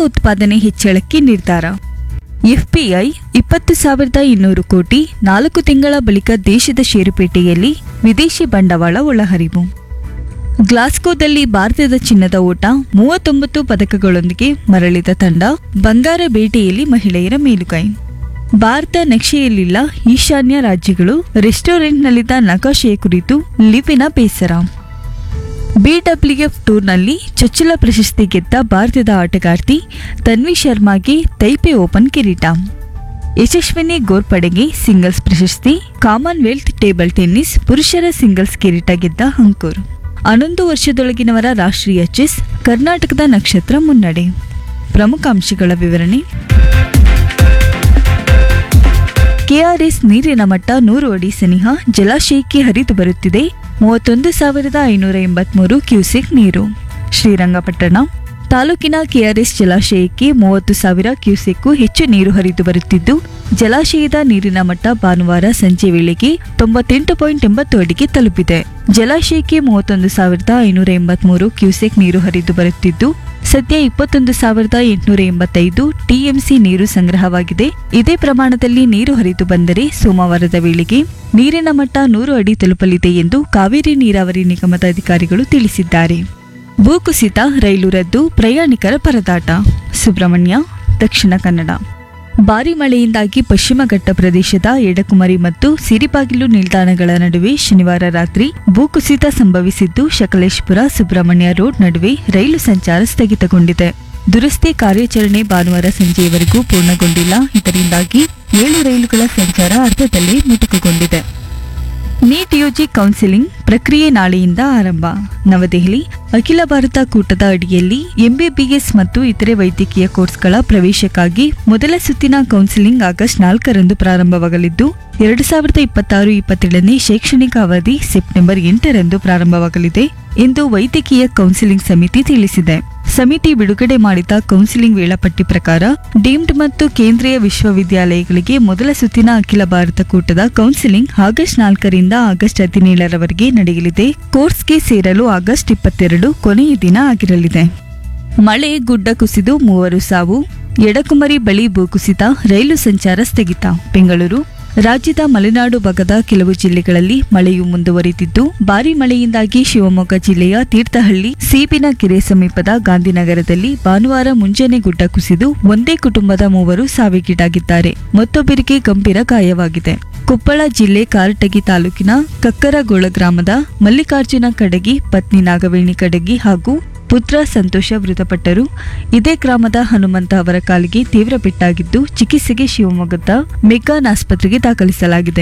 ಉತ್ಪಾದನೆ ಹೆಚ್ಚಳಕ್ಕೆ ನಿರ್ಧಾರ ಎಫ್ಪಿಐ ಇಪ್ಪತ್ತು ಸಾವಿರದ ಇನ್ನೂರು ಕೋಟಿ ನಾಲ್ಕು ತಿಂಗಳ ಬಳಿಕ ದೇಶದ ಷೇರುಪೇಟೆಯಲ್ಲಿ ವಿದೇಶಿ ಬಂಡವಾಳ ಒಳಹರಿವು ಗ್ಲಾಸ್ಗೋದಲ್ಲಿ ಭಾರತದ ಚಿನ್ನದ ಓಟ ಮೂವತ್ತೊಂಬತ್ತು ಪದಕಗಳೊಂದಿಗೆ ಮರಳಿದ ತಂಡ ಬಂಗಾರ ಬೇಟೆಯಲ್ಲಿ ಮಹಿಳೆಯರ ಮೇಲುಗೈ ಭಾರತ ನಕ್ಷೆಯಲ್ಲಿಲ್ಲ ಈಶಾನ್ಯ ರಾಜ್ಯಗಳು ರೆಸ್ಟೋರೆಂಟ್ನಲ್ಲಿದ್ದ ನಕಾಶೆಯ ಕುರಿತು ಲಿಪಿನ ಬೇಸರ ಬಿಡಬ್ಲ್ಯೂಎಫ್ ಟೂರ್ನಲ್ಲಿ ಚೊಚ್ಚಲ ಪ್ರಶಸ್ತಿ ಗೆದ್ದ ಭಾರತದ ಆಟಗಾರ್ತಿ ತನ್ವಿ ಶರ್ಮಾಗೆ ತೈಪೆ ಓಪನ್ ಕಿರೀಟ ಯಶಸ್ವಿನಿ ಗೋರ್ಪಡೆಗೆ ಸಿಂಗಲ್ಸ್ ಪ್ರಶಸ್ತಿ ಕಾಮನ್ವೆಲ್ತ್ ಟೇಬಲ್ ಟೆನ್ನಿಸ್ ಪುರುಷರ ಸಿಂಗಲ್ಸ್ ಕಿರೀಟ ಗೆದ್ದ ಅಂಕುರ್ ಹನ್ನೊಂದು ವರ್ಷದೊಳಗಿನವರ ರಾಷ್ಟ್ರೀಯ ಚೆಸ್ ಕರ್ನಾಟಕದ ನಕ್ಷತ್ರ ಮುನ್ನಡೆ ಪ್ರಮುಖ ಅಂಶಗಳ ವಿವರಣೆ ಕೆಆರ್ಎಸ್ ನೀರಿನ ಮಟ್ಟ ನೂರು ಅಡಿ ಸನಿಹ ಜಲಾಶಯಕ್ಕೆ ಹರಿದು ಬರುತ್ತಿದೆ ಮೂವತ್ತೊಂದು ಸಾವಿರದ ಐನೂರ ಎಂಬತ್ಮೂರು ಕ್ಯೂಸೆಕ್ ನೀರು ಶ್ರೀರಂಗಪಟ್ಟಣ ತಾಲೂಕಿನ ಕೆಆರ್ಎಸ್ ಜಲಾಶಯಕ್ಕೆ ಮೂವತ್ತು ಸಾವಿರ ಕ್ಯೂಸೆಕ್ಕು ಹೆಚ್ಚು ನೀರು ಹರಿದು ಬರುತ್ತಿದ್ದು ಜಲಾಶಯದ ನೀರಿನ ಮಟ್ಟ ಭಾನುವಾರ ಸಂಜೆ ವೇಳೆಗೆ ತೊಂಬತ್ತೆಂಟು ಪಾಯಿಂಟ್ ಎಂಬತ್ತು ಅಡಿಗೆ ತಲುಪಿದೆ ಜಲಾಶಯಕ್ಕೆ ಮೂವತ್ತೊಂದು ಸಾವಿರದ ಐನೂರ ಎಂಬತ್ಮೂರು ಕ್ಯೂಸೆಕ್ ನೀರು ಹರಿದು ಬರುತ್ತಿದ್ದು ಸದ್ಯ ಇಪ್ಪತ್ತೊಂದು ಸಾವಿರದ ಎಂಟುನೂರ ಎಂಬತ್ತೈದು ಟಿಎಂಸಿ ನೀರು ಸಂಗ್ರಹವಾಗಿದೆ ಇದೇ ಪ್ರಮಾಣದಲ್ಲಿ ನೀರು ಹರಿದು ಬಂದರೆ ಸೋಮವಾರದ ವೇಳೆಗೆ ನೀರಿನ ಮಟ್ಟ ನೂರು ಅಡಿ ತಲುಪಲಿದೆ ಎಂದು ಕಾವೇರಿ ನೀರಾವರಿ ನಿಗಮದ ಅಧಿಕಾರಿಗಳು ತಿಳಿಸಿದ್ದಾರೆ ಭೂಕುಸಿತ ರೈಲು ರದ್ದು ಪ್ರಯಾಣಿಕರ ಪರದಾಟ ಸುಬ್ರಹ್ಮಣ್ಯ ದಕ್ಷಿಣ ಕನ್ನಡ ಭಾರಿ ಮಳೆಯಿಂದಾಗಿ ಪಶ್ಚಿಮ ಘಟ್ಟ ಪ್ರದೇಶದ ಎಡಕುಮರಿ ಮತ್ತು ಸಿರಿಬಾಗಿಲು ನಿಲ್ದಾಣಗಳ ನಡುವೆ ಶನಿವಾರ ರಾತ್ರಿ ಭೂಕುಸಿತ ಸಂಭವಿಸಿದ್ದು ಶಕಲೇಶ್ಪುರ ಸುಬ್ರಹ್ಮಣ್ಯ ರೋಡ್ ನಡುವೆ ರೈಲು ಸಂಚಾರ ಸ್ಥಗಿತಗೊಂಡಿದೆ ದುರಸ್ತಿ ಕಾರ್ಯಾಚರಣೆ ಭಾನುವಾರ ಸಂಜೆಯವರೆಗೂ ಪೂರ್ಣಗೊಂಡಿಲ್ಲ ಇದರಿಂದಾಗಿ ಏಳು ರೈಲುಗಳ ಸಂಚಾರ ಅರ್ಧದಲ್ಲೇ ಮೊಟಕುಗೊಂಡಿದೆ ನೀಟ್ ಯುಜಿ ಕೌನ್ಸಿಲಿಂಗ್ ಪ್ರಕ್ರಿಯೆ ನಾಳೆಯಿಂದ ಆರಂಭ ನವದೆಹಲಿ ಅಖಿಲ ಭಾರತ ಕೂಟದ ಅಡಿಯಲ್ಲಿ ಎಂಬಿಬಿಎಸ್ ಮತ್ತು ಇತರೆ ವೈದ್ಯಕೀಯ ಕೋರ್ಸ್ಗಳ ಪ್ರವೇಶಕ್ಕಾಗಿ ಮೊದಲ ಸುತ್ತಿನ ಕೌನ್ಸಿಲಿಂಗ್ ಆಗಸ್ಟ್ ನಾಲ್ಕರಂದು ಪ್ರಾರಂಭವಾಗಲಿದ್ದು ಎರಡು ಸಾವಿರದ ಇಪ್ಪತ್ತಾರು ಇಪ್ಪತ್ತೇಳನೇ ಶೈಕ್ಷಣಿಕ ಅವಧಿ ಸೆಪ್ಟೆಂಬರ್ ಎಂಟರಂದು ಪ್ರಾರಂಭವಾಗಲಿದೆ ಎಂದು ವೈದ್ಯಕೀಯ ಕೌನ್ಸಿಲಿಂಗ್ ಸಮಿತಿ ತಿಳಿಸಿದೆ ಸಮಿತಿ ಬಿಡುಗಡೆ ಮಾಡಿದ ಕೌನ್ಸಿಲಿಂಗ್ ವೇಳಾಪಟ್ಟಿ ಪ್ರಕಾರ ಡೀಮ್ಡ್ ಮತ್ತು ಕೇಂದ್ರೀಯ ವಿಶ್ವವಿದ್ಯಾಲಯಗಳಿಗೆ ಮೊದಲ ಸುತ್ತಿನ ಅಖಿಲ ಭಾರತ ಕೂಟದ ಕೌನ್ಸಿಲಿಂಗ್ ಆಗಸ್ಟ್ ನಾಲ್ಕರಿಂದ ಆಗಸ್ಟ್ ಹದಿನೇಳರವರೆಗೆ ನಡೆಯಲಿದೆ ಕೋರ್ಸ್ಗೆ ಸೇರಲು ಆಗಸ್ಟ್ ಇಪ್ಪತ್ತೆರಡು ಕೊನೆಯ ದಿನ ಆಗಿರಲಿದೆ ಮಳೆ ಗುಡ್ಡ ಕುಸಿದು ಮೂವರು ಸಾವು ಎಡಕುಮರಿ ಬಳಿ ಭೂಕುಸಿತ ರೈಲು ಸಂಚಾರ ಸ್ಥಗಿತ ಬೆಂಗಳೂರು ರಾಜ್ಯದ ಮಲೆನಾಡು ಭಾಗದ ಕೆಲವು ಜಿಲ್ಲೆಗಳಲ್ಲಿ ಮಳೆಯು ಮುಂದುವರಿದಿದ್ದು ಭಾರೀ ಮಳೆಯಿಂದಾಗಿ ಶಿವಮೊಗ್ಗ ಜಿಲ್ಲೆಯ ತೀರ್ಥಹಳ್ಳಿ ಸೀಬಿನ ಕೆರೆ ಸಮೀಪದ ಗಾಂಧಿನಗರದಲ್ಲಿ ಭಾನುವಾರ ಮುಂಜಾನೆ ಗುಡ್ಡ ಕುಸಿದು ಒಂದೇ ಕುಟುಂಬದ ಮೂವರು ಸಾವಿಗೀಡಾಗಿದ್ದಾರೆ ಮತ್ತೊಬ್ಬರಿಗೆ ಗಂಭೀರ ಗಾಯವಾಗಿದೆ ಕೊಪ್ಪಳ ಜಿಲ್ಲೆ ಕಾರಟಗಿ ತಾಲೂಕಿನ ಕಕ್ಕರಗೋಳ ಗ್ರಾಮದ ಮಲ್ಲಿಕಾರ್ಜುನ ಕಡಗಿ ಪತ್ನಿ ನಾಗವೇಣಿ ಕಡಗಿ ಹಾಗೂ ಪುತ್ರ ಸಂತೋಷ ಮೃತಪಟ್ಟರು ಇದೇ ಗ್ರಾಮದ ಹನುಮಂತ ಅವರ ಕಾಲಿಗೆ ತೀವ್ರ ಪೆಟ್ಟಾಗಿದ್ದು ಚಿಕಿತ್ಸೆಗೆ ಶಿವಮೊಗ್ಗದ ಮೆಗ್ಗಾನ್ ಆಸ್ಪತ್ರೆಗೆ ದಾಖಲಿಸಲಾಗಿದೆ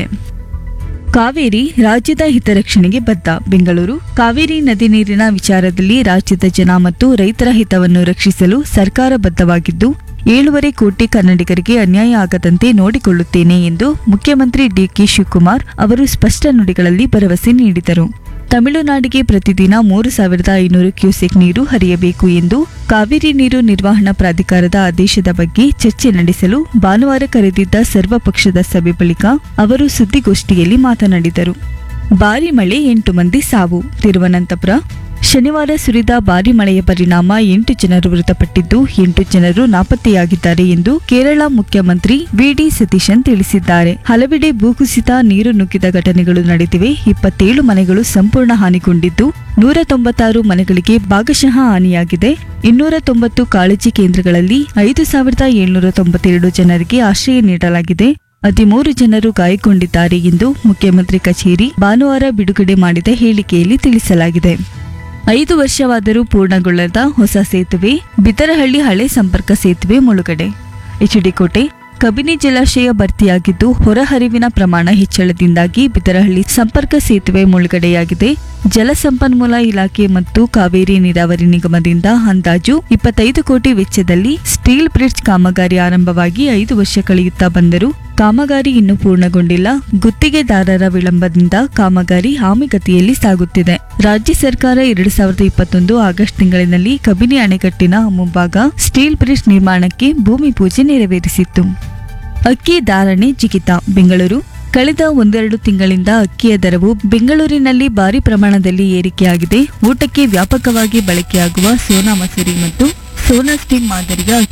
ಕಾವೇರಿ ರಾಜ್ಯದ ಹಿತರಕ್ಷಣೆಗೆ ಬದ್ಧ ಬೆಂಗಳೂರು ಕಾವೇರಿ ನದಿ ನೀರಿನ ವಿಚಾರದಲ್ಲಿ ರಾಜ್ಯದ ಜನ ಮತ್ತು ರೈತರ ಹಿತವನ್ನು ರಕ್ಷಿಸಲು ಸರ್ಕಾರ ಬದ್ಧವಾಗಿದ್ದು ಏಳೂವರೆ ಕೋಟಿ ಕನ್ನಡಿಗರಿಗೆ ಅನ್ಯಾಯ ಆಗದಂತೆ ನೋಡಿಕೊಳ್ಳುತ್ತೇನೆ ಎಂದು ಮುಖ್ಯಮಂತ್ರಿ ಡಿಕೆ ಶಿವಕುಮಾರ್ ಅವರು ಸ್ಪಷ್ಟ ನುಡಿಗಳಲ್ಲಿ ಭರವಸೆ ನೀಡಿದರು ತಮಿಳುನಾಡಿಗೆ ಪ್ರತಿದಿನ ಮೂರು ಸಾವಿರದ ಐನೂರು ಕ್ಯೂಸೆಕ್ ನೀರು ಹರಿಯಬೇಕು ಎಂದು ಕಾವೇರಿ ನೀರು ನಿರ್ವಹಣಾ ಪ್ರಾಧಿಕಾರದ ಆದೇಶದ ಬಗ್ಗೆ ಚರ್ಚೆ ನಡೆಸಲು ಭಾನುವಾರ ಕರೆದಿದ್ದ ಸರ್ವಪಕ್ಷದ ಸಭೆ ಬಳಿಕ ಅವರು ಸುದ್ದಿಗೋಷ್ಠಿಯಲ್ಲಿ ಮಾತನಾಡಿದರು ಭಾರಿ ಮಳೆ ಎಂಟು ಮಂದಿ ಸಾವು ತಿರುವನಂತಪುರ ಶನಿವಾರ ಸುರಿದ ಭಾರಿ ಮಳೆಯ ಪರಿಣಾಮ ಎಂಟು ಜನರು ಮೃತಪಟ್ಟಿದ್ದು ಎಂಟು ಜನರು ನಾಪತ್ತೆಯಾಗಿದ್ದಾರೆ ಎಂದು ಕೇರಳ ಮುಖ್ಯಮಂತ್ರಿ ವಿಡಿ ಸತೀಶನ್ ತಿಳಿಸಿದ್ದಾರೆ ಹಲವೆಡೆ ಭೂಕುಸಿತ ನೀರು ನುಗ್ಗಿದ ಘಟನೆಗಳು ನಡೆದಿವೆ ಇಪ್ಪತ್ತೇಳು ಮನೆಗಳು ಸಂಪೂರ್ಣ ಹಾನಿಗೊಂಡಿದ್ದು ನೂರ ತೊಂಬತ್ತಾರು ಮನೆಗಳಿಗೆ ಭಾಗಶಃ ಹಾನಿಯಾಗಿದೆ ಇನ್ನೂರ ತೊಂಬತ್ತು ಕಾಳಜಿ ಕೇಂದ್ರಗಳಲ್ಲಿ ಐದು ಸಾವಿರದ ಏಳ್ನೂರ ತೊಂಬತ್ತೆರಡು ಜನರಿಗೆ ಆಶ್ರಯ ನೀಡಲಾಗಿದೆ ಹದಿಮೂರು ಜನರು ಗಾಯಗೊಂಡಿದ್ದಾರೆ ಎಂದು ಮುಖ್ಯಮಂತ್ರಿ ಕಚೇರಿ ಭಾನುವಾರ ಬಿಡುಗಡೆ ಮಾಡಿದ ಹೇಳಿಕೆಯಲ್ಲಿ ತಿಳಿಸಲಾಗಿದೆ ಐದು ವರ್ಷವಾದರೂ ಪೂರ್ಣಗೊಳ್ಳದ ಹೊಸ ಸೇತುವೆ ಬಿದರಹಳ್ಳಿ ಹಳೆ ಸಂಪರ್ಕ ಸೇತುವೆ ಮುಳುಗಡೆ ಎಚ್ಡಿಕೋಟೆ ಕಬಿನಿ ಜಲಾಶಯ ಭರ್ತಿಯಾಗಿದ್ದು ಹೊರಹರಿವಿನ ಪ್ರಮಾಣ ಹೆಚ್ಚಳದಿಂದಾಗಿ ಬಿದರಹಳ್ಳಿ ಸಂಪರ್ಕ ಸೇತುವೆ ಮುಳುಗಡೆಯಾಗಿದೆ ಜಲಸಂಪನ್ಮೂಲ ಇಲಾಖೆ ಮತ್ತು ಕಾವೇರಿ ನೀರಾವರಿ ನಿಗಮದಿಂದ ಅಂದಾಜು ಇಪ್ಪತ್ತೈದು ಕೋಟಿ ವೆಚ್ಚದಲ್ಲಿ ಸ್ಟೀಲ್ ಬ್ರಿಡ್ಜ್ ಕಾಮಗಾರಿ ಆರಂಭವಾಗಿ ಐದು ವರ್ಷ ಕಳೆಯುತ್ತಾ ಬಂದರೂ ಕಾಮಗಾರಿ ಇನ್ನೂ ಪೂರ್ಣಗೊಂಡಿಲ್ಲ ಗುತ್ತಿಗೆದಾರರ ವಿಳಂಬದಿಂದ ಕಾಮಗಾರಿ ಆಮೆಗತಿಯಲ್ಲಿ ಸಾಗುತ್ತಿದೆ ರಾಜ್ಯ ಸರ್ಕಾರ ಎರಡು ಸಾವಿರದ ಇಪ್ಪತ್ತೊಂದು ಆಗಸ್ಟ್ ತಿಂಗಳಿನಲ್ಲಿ ಕಬಿನಿ ಅಣೆಕಟ್ಟಿನ ಮುಂಭಾಗ ಸ್ಟೀಲ್ ಬ್ರಿಡ್ಜ್ ನಿರ್ಮಾಣಕ್ಕೆ ಭೂಮಿ ಪೂಜೆ ನೆರವೇರಿಸಿತ್ತು ಅಕ್ಕಿ ಧಾರಣೆ ಜಿಗಿತ ಬೆಂಗಳೂರು ಕಳೆದ ಒಂದೆರಡು ತಿಂಗಳಿಂದ ಅಕ್ಕಿಯ ದರವು ಬೆಂಗಳೂರಿನಲ್ಲಿ ಭಾರಿ ಪ್ರಮಾಣದಲ್ಲಿ ಏರಿಕೆಯಾಗಿದೆ ಊಟಕ್ಕೆ ವ್ಯಾಪಕವಾಗಿ ಬಳಕೆಯಾಗುವ ಸೋನಾ ಮಸೂರಿ ಮತ್ತು ಸೋನಾ ಸ್ಟೀಮ್ ಮಾದರಿಯ